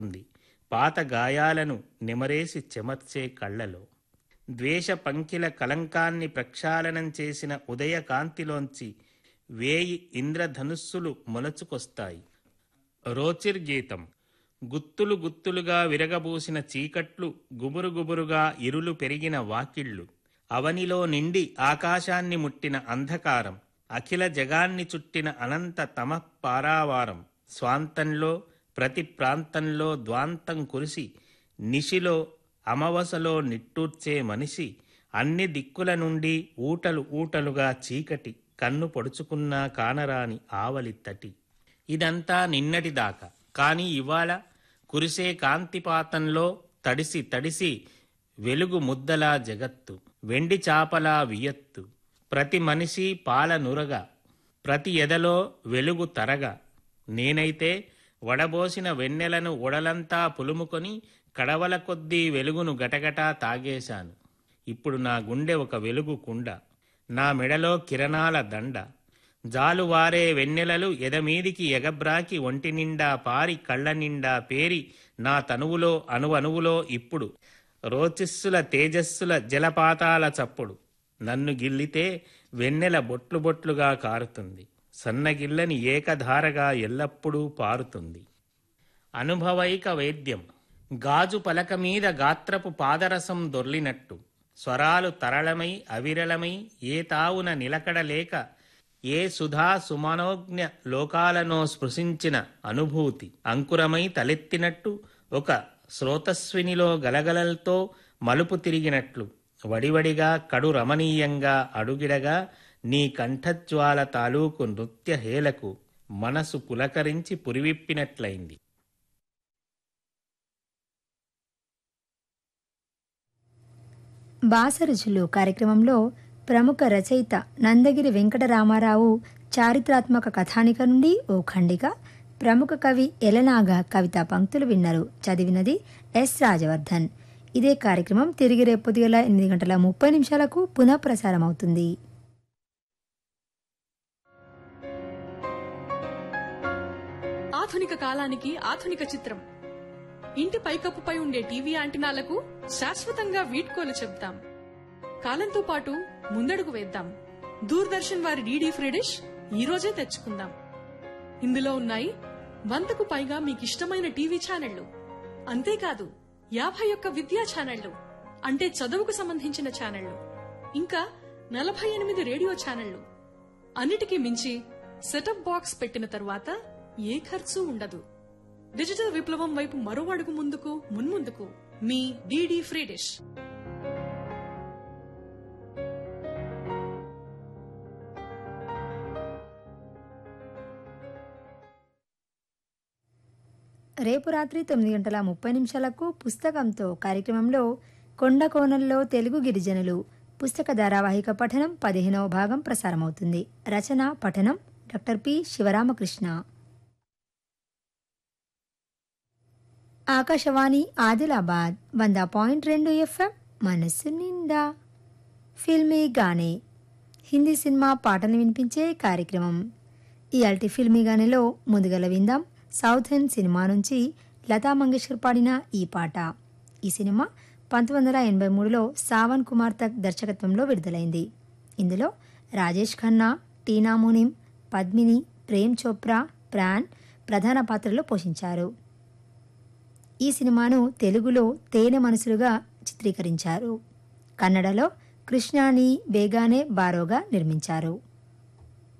ఉంది పాత గాయాలను నిమరేసి చెమర్చే కళ్ళలో ద్వేష పంకిల కలంకాన్ని ప్రక్షాళనం చేసిన ఉదయకాంతిలోంచి వేయి ఇంద్రధనుస్సులు మొలచుకొస్తాయి రోచిర్గీతం గుత్తులు గుత్తులుగా విరగబూసిన చీకట్లు గుబురు గుబురుగా ఇరులు పెరిగిన వాకిళ్ళు అవనిలో నిండి ఆకాశాన్ని ముట్టిన అంధకారం అఖిల జగాన్ని చుట్టిన అనంత తమ పారావారం స్వాంతంలో ప్రతి ప్రాంతంలో ద్వాంతం కురిసి నిశిలో అమవసలో నిట్టూర్చే మనిషి అన్ని దిక్కుల నుండి ఊటలు ఊటలుగా చీకటి కన్ను పొడుచుకున్నా కానరాని ఆవలి తటి ఇదంతా నిన్నటిదాకా కాని ఇవాళ కురిసే కాంతిపాతంలో తడిసి తడిసి వెలుగు ముద్దలా జగత్తు వెండి చాపలా వియత్తు ప్రతి మనిషి పాల నురగా ప్రతి ఎదలో వెలుగు తరగా నేనైతే వడబోసిన వెన్నెలను ఒడలంతా పులుముకొని కడవల కొద్దీ వెలుగును గటగటా తాగేశాను ఇప్పుడు నా గుండె ఒక వెలుగు కుండ నా మెడలో కిరణాల దండ జాలువారే వెన్నెలలు ఎదమీదికి ఎగబ్రాకి ఒంటి నిండా పారి కళ్ళ నిండా పేరి నా తనువులో అణువణువులో ఇప్పుడు రోచిస్సుల తేజస్సుల జలపాతాల చప్పుడు నన్ను గిల్లితే వెన్నెల బొట్లు బొట్లుగా కారుతుంది సన్నగిల్లని ఏకధారగా ఎల్లప్పుడూ పారుతుంది అనుభవైక వేద్యం గాజు పలక మీద గాత్రపు పాదరసం దొర్లినట్టు స్వరాలు తరళమై అవిరళమై ఏ తావున నిలకడలేక ఏ సుధా సుమనోజ్ఞ లోకాలనో స్పృశించిన అనుభూతి అంకురమై తలెత్తినట్టు ఒక స్రోతస్వినిలో గలగలలతో మలుపు తిరిగినట్లు వడివడిగా కడు రమణీయంగా అడుగిడగా నీ కంఠజ్వాల తాలూకు నృత్య హేలకు మనసు పులకరించి పురివిప్పినట్లయింది బాసరుచులు కార్యక్రమంలో ప్రముఖ రచయిత నందగిరి వెంకటరామారావు చారిత్రాత్మక కథానిక నుండి ఓ ఖండిక ప్రముఖ కవి ఎలనాగ కవితా పంక్తులు విన్నారు చదివినది ఎస్ రాజవర్ధన్ ఇదే కార్యక్రమం తిరిగి రేపు పొద్దుగల ఎనిమిది గంటల ముప్పై నిమిషాలకు పునః ప్రసారం అవుతుంది ఆధునిక కాలానికి ఆధునిక చిత్రం ఇంటి పైకప్పుపై ఉండే టీవీ యాంటినాలకు శాశ్వతంగా వీడ్కోలు చెప్తాం కాలంతో పాటు ముందడుగు వేద్దాం దూరదర్శన్ వారి డీడీ ఫ్రీ డిష్ ఈ రోజే తెచ్చుకుందాం ఇందులో ఉన్నాయి వందకు పైగా మీకిష్టమైన టీవీ ఛానళ్లు అంతేకాదు యాభై ఒక్క విద్యా ఛానళ్లు అంటే చదువుకు సంబంధించిన ఛానళ్లు ఇంకా నలభై ఎనిమిది రేడియో ఛానళ్లు అన్నిటికీ మించి సెటప్ బాక్స్ పెట్టిన తరువాత ఏ ఖర్చు ఉండదు డిజిటల్ విప్లవం వైపు మరో అడుగు ముందుకు మున్ముందుకు మీ డీడీ ఫ్రీ డిష్ రేపు రాత్రి తొమ్మిది గంటల ముప్పై నిమిషాలకు పుస్తకంతో కార్యక్రమంలో కొండ కోణంలో తెలుగు గిరిజనులు పుస్తక ధారావాహిక పఠనం పదిహేనవ భాగం ప్రసారమవుతుంది రచన పఠనం డాక్టర్ పి శివరామకృష్ణ ఆకాశవాణి ఆదిలాబాద్ వంద పాయింట్ రెండు ఎఫ్ఎం మనస్సు నిండా ఫిల్మీ గానే హిందీ సినిమా పాటలు వినిపించే కార్యక్రమం ఇయాల్టి ఫిల్మీ గానేలో ముందుగల విందాం సౌత్ ఎండ్ సినిమా నుంచి లతా మంగేష్కర్ పాడిన ఈ పాట ఈ సినిమా పంతొమ్మిది వందల ఎనభై మూడులో సావన్ కుమార్ తక్ దర్శకత్వంలో విడుదలైంది ఇందులో రాజేష్ ఖన్నా టీనా మునిం పద్మిని ప్రేమ్ చోప్రా ప్రాన్ ప్రధాన పాత్రలో పోషించారు ఈ సినిమాను తెలుగులో తేనె మనసులుగా చిత్రీకరించారు కన్నడలో కృష్ణాని బేగానే బారోగా నిర్మించారు